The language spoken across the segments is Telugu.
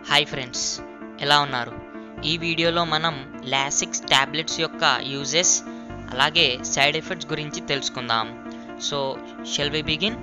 హాయ్ ఫ్రెండ్స్ ఎలా ఉన్నారు ఈ వీడియోలో మనం లాసిక్స్ టాబ్లెట్స్ యొక్క యూజెస్ అలాగే సైడ్ ఎఫెక్ట్స్ గురించి తెలుసుకుందాం so shall we begin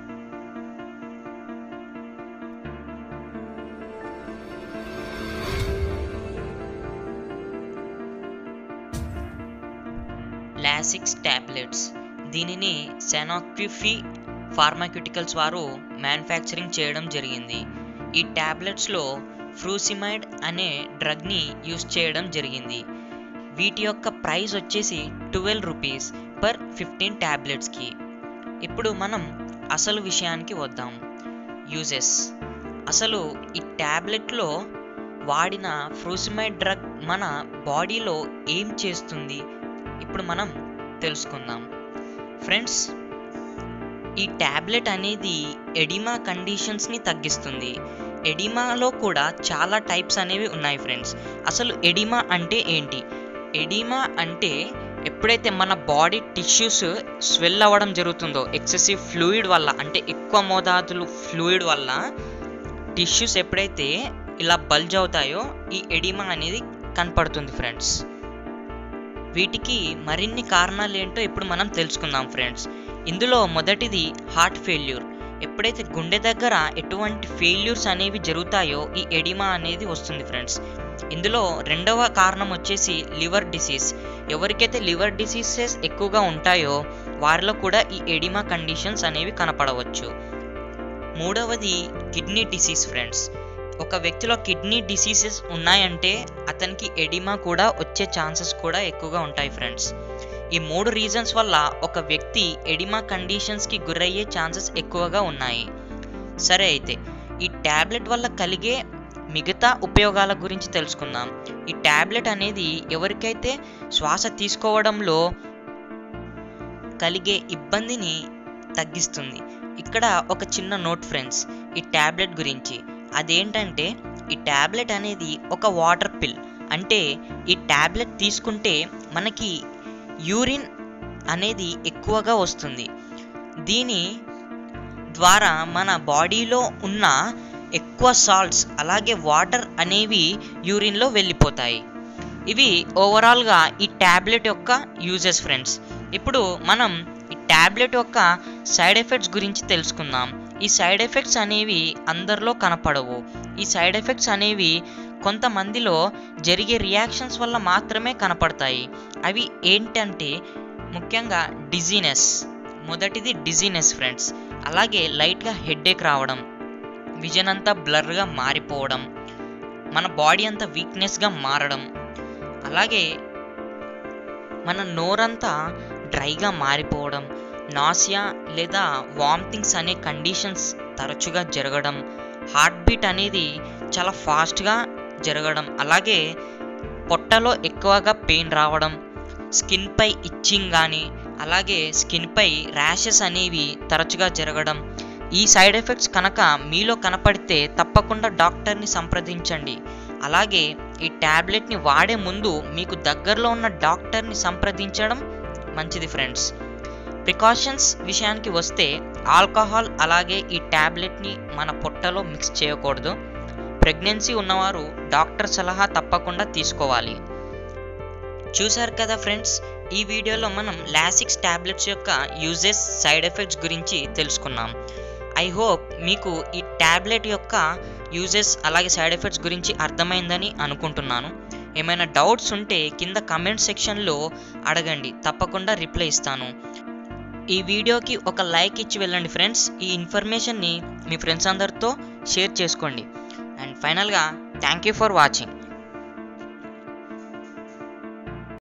Lasix tablets దీనిని సెనాక్విఫీ ఫార్మాక్యూటికల్స్ వారు మ్యానుఫ్యాక్చరింగ్ చేయడం జరిగింది ఈ టాబ్లెట్స్లో ఫ్రూసిమైడ్ అనే డ్రగ్ని యూస్ చేయడం జరిగింది వీటి యొక్క ప్రైస్ వచ్చేసి ట్వెల్వ్ రూపీస్ పర్ ఫిఫ్టీన్ ట్యాబ్లెట్స్కి ఇప్పుడు మనం అసలు విషయానికి వద్దాం యూజెస్ అసలు ఈ ట్యాబ్లెట్లో వాడిన ఫ్రూసిమైడ్ డ్రగ్ మన బాడీలో ఏం చేస్తుంది ఇప్పుడు మనం తెలుసుకుందాం ఫ్రెండ్స్ ఈ ట్యాబ్లెట్ అనేది ఎడిమా కండిషన్స్ని తగ్గిస్తుంది ఎడిమాలో కూడా చాలా టైప్స్ అనేవి ఉన్నాయి ఫ్రెండ్స్ అసలు ఎడిమా అంటే ఏంటి ఎడిమా అంటే ఎప్పుడైతే మన బాడీ టిష్యూస్ స్వెల్ అవ్వడం జరుగుతుందో ఎక్సెసివ్ ఫ్లూయిడ్ వల్ల అంటే ఎక్కువ మోతాదులు ఫ్లూయిడ్ వల్ల టిష్యూస్ ఎప్పుడైతే ఇలా బల్జ్ అవుతాయో ఈ ఎడిమా అనేది కనపడుతుంది ఫ్రెండ్స్ వీటికి మరిన్ని కారణాలు ఏంటో ఇప్పుడు మనం తెలుసుకుందాం ఫ్రెండ్స్ ఇందులో మొదటిది హార్ట్ ఫెయిల్యూర్ ఎప్పుడైతే గుండె దగ్గర ఎటువంటి ఫెయిల్యూర్స్ అనేవి జరుగుతాయో ఈ ఎడిమా అనేది వస్తుంది ఫ్రెండ్స్ ఇందులో రెండవ కారణం వచ్చేసి లివర్ డిసీజ్ ఎవరికైతే లివర్ డిసీజెస్ ఎక్కువగా ఉంటాయో వారిలో కూడా ఈ ఎడిమా కండిషన్స్ అనేవి కనపడవచ్చు మూడవది కిడ్నీ డిసీజ్ ఫ్రెండ్స్ ఒక వ్యక్తిలో కిడ్నీ డిసీజెస్ ఉన్నాయంటే అతనికి ఎడిమా కూడా వచ్చే ఛాన్సెస్ కూడా ఎక్కువగా ఉంటాయి ఫ్రెండ్స్ ఈ మూడు రీజన్స్ వల్ల ఒక వ్యక్తి ఎడిమా కండిషన్స్కి గురయ్యే ఛాన్సెస్ ఎక్కువగా ఉన్నాయి సరే అయితే ఈ ట్యాబ్లెట్ వల్ల కలిగే మిగతా ఉపయోగాల గురించి తెలుసుకుందాం ఈ ట్యాబ్లెట్ అనేది ఎవరికైతే శ్వాస తీసుకోవడంలో కలిగే ఇబ్బందిని తగ్గిస్తుంది ఇక్కడ ఒక చిన్న నోట్ ఫ్రెండ్స్ ఈ ట్యాబ్లెట్ గురించి అదేంటంటే ఈ ట్యాబ్లెట్ అనేది ఒక వాటర్ పిల్ అంటే ఈ ట్యాబ్లెట్ తీసుకుంటే మనకి యూరిన్ అనేది ఎక్కువగా వస్తుంది దీని ద్వారా మన బాడీలో ఉన్న ఎక్కువ సాల్ట్స్ అలాగే వాటర్ అనేవి యూరిన్లో వెళ్ళిపోతాయి ఇవి ఓవరాల్గా ఈ ట్యాబ్లెట్ యొక్క యూజెస్ ఫ్రెండ్స్ ఇప్పుడు మనం ఈ ట్యాబ్లెట్ యొక్క సైడ్ ఎఫెక్ట్స్ గురించి తెలుసుకుందాం ఈ సైడ్ ఎఫెక్ట్స్ అనేవి అందరిలో కనపడవు ఈ సైడ్ ఎఫెక్ట్స్ అనేవి కొంతమందిలో జరిగే రియాక్షన్స్ వల్ల మాత్రమే కనపడతాయి అవి ఏంటంటే ముఖ్యంగా డిజీనెస్ మొదటిది డిజీనెస్ ఫ్రెండ్స్ అలాగే లైట్గా హెడ్ఏక్ రావడం విజన్ అంతా బ్లర్గా మారిపోవడం మన బాడీ అంతా వీక్నెస్గా మారడం అలాగే మన నోరంతా డ్రైగా మారిపోవడం నాసియా లేదా వామిటింగ్స్ అనే కండిషన్స్ తరచుగా జరగడం హార్ట్ బీట్ అనేది చాలా ఫాస్ట్గా జరగడం అలాగే పొట్టలో ఎక్కువగా పెయిన్ రావడం స్కిన్పై ఇచ్చింగ్ కానీ అలాగే స్కిన్పై ర్యాషెస్ అనేవి తరచుగా జరగడం ఈ సైడ్ ఎఫెక్ట్స్ కనుక మీలో కనపడితే తప్పకుండా డాక్టర్ని సంప్రదించండి అలాగే ఈ ట్యాబ్లెట్ని వాడే ముందు మీకు దగ్గరలో ఉన్న డాక్టర్ని సంప్రదించడం మంచిది ఫ్రెండ్స్ ప్రికాషన్స్ విషయానికి వస్తే ఆల్కహాల్ అలాగే ఈ ట్యాబ్లెట్ని మన పొట్టలో మిక్స్ చేయకూడదు ప్రెగ్నెన్సీ ఉన్నవారు డాక్టర్ సలహా తప్పకుండా తీసుకోవాలి చూశారు కదా ఫ్రెండ్స్ ఈ వీడియోలో మనం లాసిక్స్ ట్యాబ్లెట్స్ యొక్క యూజెస్ సైడ్ ఎఫెక్ట్స్ గురించి తెలుసుకున్నాం ఐ హోప్ మీకు ఈ ట్యాబ్లెట్ యొక్క యూజెస్ అలాగే సైడ్ ఎఫెక్ట్స్ గురించి అర్థమైందని అనుకుంటున్నాను ఏమైనా డౌట్స్ ఉంటే కింద కమెంట్ సెక్షన్లో అడగండి తప్పకుండా రిప్లై ఇస్తాను ఈ వీడియోకి ఒక లైక్ ఇచ్చి వెళ్ళండి ఫ్రెండ్స్ ఈ ఇన్ఫర్మేషన్ని మీ ఫ్రెండ్స్ అందరితో షేర్ చేసుకోండి అండ్ ఫైనల్గా థ్యాంక్ యూ ఫర్ వాచింగ్